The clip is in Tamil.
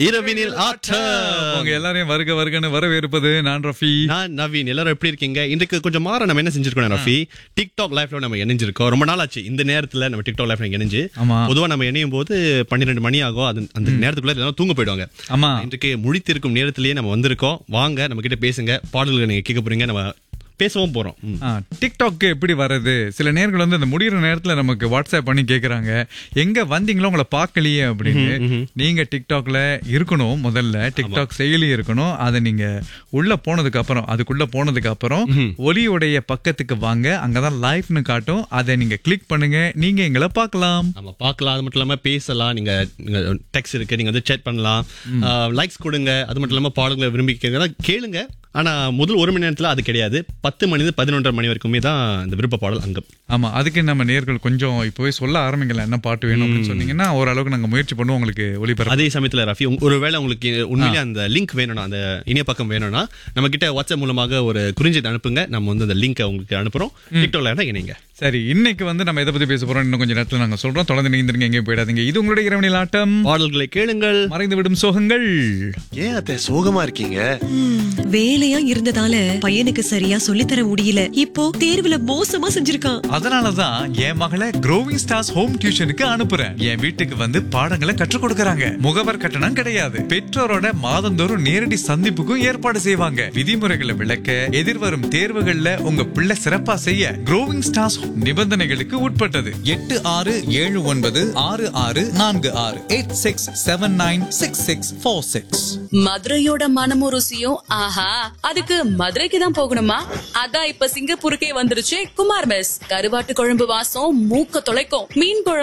இரவினில் ஆட்டம் உங்க எல்லாரையும் வருக வருகன்னு வரவேற்பது நான் ரஃபி நான் நவீன் எல்லாரும் எப்படி இருக்கீங்க இன்றைக்கு கொஞ்சம் மாற நம்ம என்ன செஞ்சிருக்கோம் ரஃபி டிக்டாக் லைஃப்ல நம்ம இணைஞ்சிருக்கோம் ரொம்ப நாள் ஆச்சு இந்த நேரத்துல நம்ம டிக்டாக் லைஃப்ல இணைஞ்சு ஆமா. பொதுவா நம்ம இணையும் போது பன்னிரெண்டு மணி ஆகும் அது அந்த நேரத்துக்குள்ள எல்லாரும் தூங்க போயிடுவாங்க ஆமா இன்றைக்கு முழித்திருக்கும் நேரத்திலேயே நம்ம வந்திருக்கோம் வாங்க நம்ம கிட்ட பேசுங்க பாடல்களை நீங்க கேட்க போறீங்க நம்ம பேசவும் போறோம் ம். ஆ, டிக்டாக்கு எப்படி வர்றது சில நேர்கள் வந்து அந்த முடியிற நேரத்துல நமக்கு வாட்ஸ்அப் பண்ணி கேக்குறாங்க எங்க வந்தீங்களோ உங்களை பார்க்கலையே அப்படின்னு நீங்க டிக்டாக்ல இருக்கணும் முதல்ல டிக்டாக் செயலி இருக்கணும் அதை நீங்க உள்ள போனதுக்கு அப்புறம் அதுக்குள்ள போனதுக்கு அப்புறம் ஒலியுடைய பக்கத்துக்கு வாங்க அங்கதான் லைவ்னு காட்டும் அதை நீங்க கிளிக் பண்ணுங்க நீங்க எங்களை பார்க்கலாம் நம்ம பார்க்கலாம் அது மட்டும் இல்லாம பேசலாம் நீங்க டெக்ஸ்ட் இருக்கு நீங்க வந்து சேட் பண்ணலாம் லைக்ஸ் கொடுங்க அது மட்டும் இல்லாம பாடல்களை விரும்பி கேட்க கேளுங்க ஆனா முதல் ஒரு மணி நேரத்துல அது கிடையாது பத்து மணி பதினொன்றரை மணி வரைக்குமே தான் இந்த விருப்ப பாடல் அங்கம் ஆமா அதுக்கு நம்ம நேர்கள் கொஞ்சம் இப்போவே சொல்ல ஆரம்பிக்கல என்ன பாட்டு வேணும் அப்படின்னு சொன்னீங்கன்னா ஓரளவுக்கு நாங்க முயற்சி பண்ணுவோம் உங்களுக்கு ஒளிபரப்பு அதே சமயத்துல ரஃபி உங்க- ஒருவேளை உங்களுக்கு உண்மையிலே அந்த லிங்க் வேணும்னா அந்த இணைய பக்கம் வேணும்னா நம்ம கிட்ட வாட்ஸ்அப் மூலமாக ஒரு குறிஞ்செய்தி அனுப்புங்க நம்ம வந்து அந்த லிங்க் உங்களுக்கு அனுப்புறோம் டிக்டாக்ல இணைங்க சரி இன்னைக்கு வந்து நம்ம எதை பத்தி பேச போறோம் இன்னும் கொஞ்சம் நேரத்துல நாங்க சொல்றோம் தொடர்ந்து நீந்திருங்க எங்கேயும் போயிடாதீங்க இது உங்களுடைய இரவணில் ஆட்டம் பாடல்களை கேளுங்கள் மறைந்து விடும் சோகங்கள் ஏன் அத்தை சோகமா இருக்கீங்க வேலையா இருந்ததால பையனுக்கு சரியா சொல்லித்தர முடியல இப்போ தேர்வுல மோசமா செஞ்சிருக்கான் அதனாலதான் என் மகளை க்ரோவிங் ஸ்டார்ஸ் ஹோம் டியூஷனுக்கு அனுப்புறேன் என் வீட்டுக்கு வந்து பாடங்களை கற்றுக் கொடுக்கறாங்க முகவர் கட்டணம் கிடையாது பெற்றோரோட மாதந்தோறும் நேரடி சந்திப்புக்கும் ஏற்பாடு செய்வாங்க விதிமுறைகளை விளக்க எதிர்வரும் தேர்வுகள்ல உங்க பிள்ளை சிறப்பா செய்ய க்ரோவிங் ஸ்டார்ஸ் நிபந்தனைகளுக்கு உட்பட்டது எட்டு ஆறு ஏழு ஒன்பது ஆறு ஆறு நான்கு ஆறு eight six seven nine six six four six மதுரையோட மனமும் ருசியும் ஆஹா அதுக்கு மதுரைக்கு தான் போகணுமா அதான் இப்ப சிங்கப்பூருக்கே வந்துருச்சு குமார் மெஸ் கருவாட்டு குழம்பு வாசம் மூக்க தொலைக்கும் மீன் குழம்பு